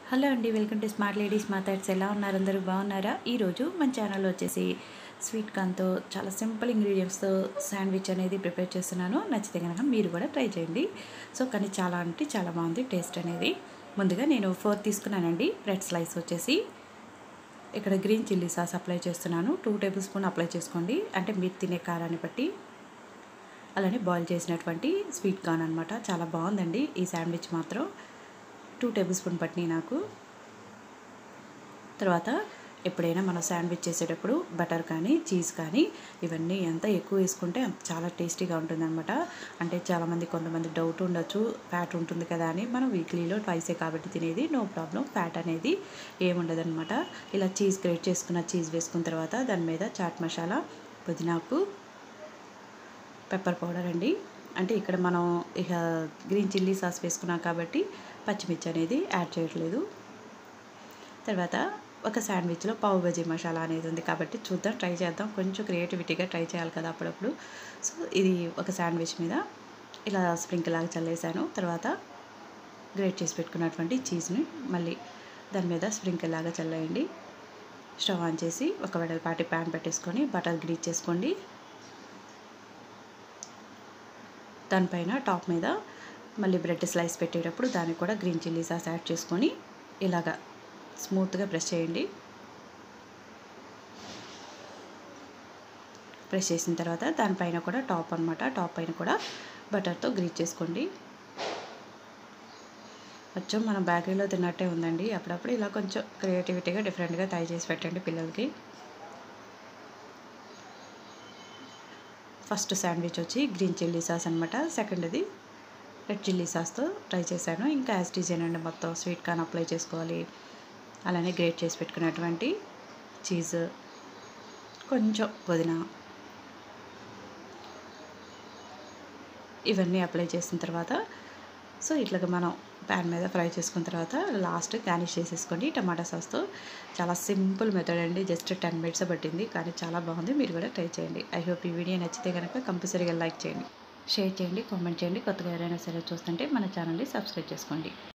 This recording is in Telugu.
హలో అండి వెల్కమ్ టు స్మార్ట్ లేడీస్ మాట్లాడ్స్ ఎలా ఉన్నారు అందరూ బాగున్నారా ఈరోజు మన ఛానల్లో వచ్చేసి స్వీట్ కార్న్తో చాలా సింపుల్ ఇంగ్రీడియంట్స్తో శాండ్విచ్ అనేది ప్రిపేర్ చేస్తున్నాను నచ్చితే కనుక మీరు కూడా ట్రై చేయండి సో కానీ చాలా అంటే చాలా బాగుంది టేస్ట్ అనేది ముందుగా నేను ఫోర్ తీసుకున్నానండి బ్రెడ్ స్లైస్ వచ్చేసి ఇక్కడ గ్రీన్ చిల్లీ సాస్ అప్లై చేస్తున్నాను టూ టేబుల్ స్పూన్ అప్లై చేసుకోండి అంటే మీరు తినే కారాన్ని బట్టి అలానే బాయిల్ చేసినటువంటి స్వీట్ కార్న్ అనమాట చాలా బాగుందండి ఈ శాండ్విచ్ మాత్రం టూ టేబుల్ స్పూన్ పట్టినాయి నాకు తర్వాత ఎప్పుడైనా మనం శాండ్విచ్ చేసేటప్పుడు బటర్ కానీ చీజ్ కానీ ఇవన్నీ ఎంత ఎక్కువ వేసుకుంటే అంత చాలా టేస్టీగా ఉంటుందన్నమాట అంటే చాలామంది కొంతమంది డౌట్ ఉండొచ్చు ఫ్యాట్ ఉంటుంది కదా అని మనం వీక్లీలో ట్వైసే కాబట్టి తినేది నో ప్రాబ్లం ఫ్యాట్ అనేది ఏముండదన్నమాట ఇలా చీజ్ గ్రేట్ చేసుకున్న చీజ్ వేసుకున్న తర్వాత దాని మీద చాట్ మసాలా పుదీనాకు పెప్పర్ పౌడర్ అండి అంటే ఇక్కడ మనం ఇక గ్రీన్ చిల్లీ సాస్ వేసుకున్నాం కాబట్టి పచ్చిమిర్చి అనేది యాడ్ చేయట్లేదు తర్వాత ఒక శాండ్విచ్లో పావు బజీ మసాలా అనేది ఉంది కాబట్టి చూద్దాం ట్రై చేద్దాం కొంచెం క్రియేటివిటీగా ట్రై చేయాలి కదా అప్పుడప్పుడు సో ఇది ఒక శాండ్విచ్ మీద ఇలా స్ప్రింకిల్ లాగా చల్లేసాను తర్వాత గ్రేట్ చేసి పెట్టుకున్నటువంటి చీజ్ని మళ్ళీ దాని మీద స్ప్రింకిల్ లాగా చల్లేయండి స్టవ్ ఆన్ చేసి ఒక వెడల్పాటి ప్యాన్ పెట్టేసుకొని బటర్ గ్రీజ్ చేసుకోండి దానిపైన టాప్ మీద మళ్ళీ బ్రెడ్ స్లైస్ పెట్టేటప్పుడు దానికి కూడా గ్రీన్ చిల్లీ సాస్ యాడ్ చేసుకొని ఇలాగా స్మూత్గా ప్రెస్ చేయండి ప్రెస్ చేసిన తర్వాత దానిపైన కూడా టాప్ అనమాట టాప్ పైన కూడా బటర్తో గ్రీజ్ చేసుకోండి కొంచెం మనం బేకరీలో తిన్నట్టే ఉందండి అప్పుడప్పుడు ఇలా కొంచెం క్రియేటివిటీగా డిఫరెంట్గా ట్రై చేసి పెట్టండి పిల్లలకి ఫస్ట్ శాండ్విచ్ వచ్చి గ్రీన్ చిల్లీ సాస్ అనమాట సెకండ్ది రెడ్ చిల్లీ సాస్తో ట్రై చేశాను ఇంకా యాజ్ డిజైన్ అండి మొత్తం స్వీట్ కార్న్ అప్లై చేసుకోవాలి అలానే గ్రేట్ చేసి పెట్టుకున్నటువంటి చీజ్ కొంచెం పుదీనా ఇవన్నీ అప్లై చేసిన తర్వాత సో ఇట్లాగా మనం ప్యాన్ మీద ఫ్రై చేసుకున్న తర్వాత లాస్ట్ గార్నిష్ చేసేసుకోండి టమాటా సాస్తో చాలా సింపుల్ మెథడ్ అండి జస్ట్ టెన్ మినిట్స్ పట్టింది కానీ చాలా బాగుంది మీరు కూడా ట్రై చేయండి ఐ హోప్ ఈ వీడియో నచ్చితే కనుక కంపల్సరీగా లైక్ చేయండి షేర్ చేయండి కామెంట్ చేయండి కొత్తగా ఎవరైనా సరే చూస్తుంటే మన ఛానల్ని సబ్స్క్రైబ్ చేసుకోండి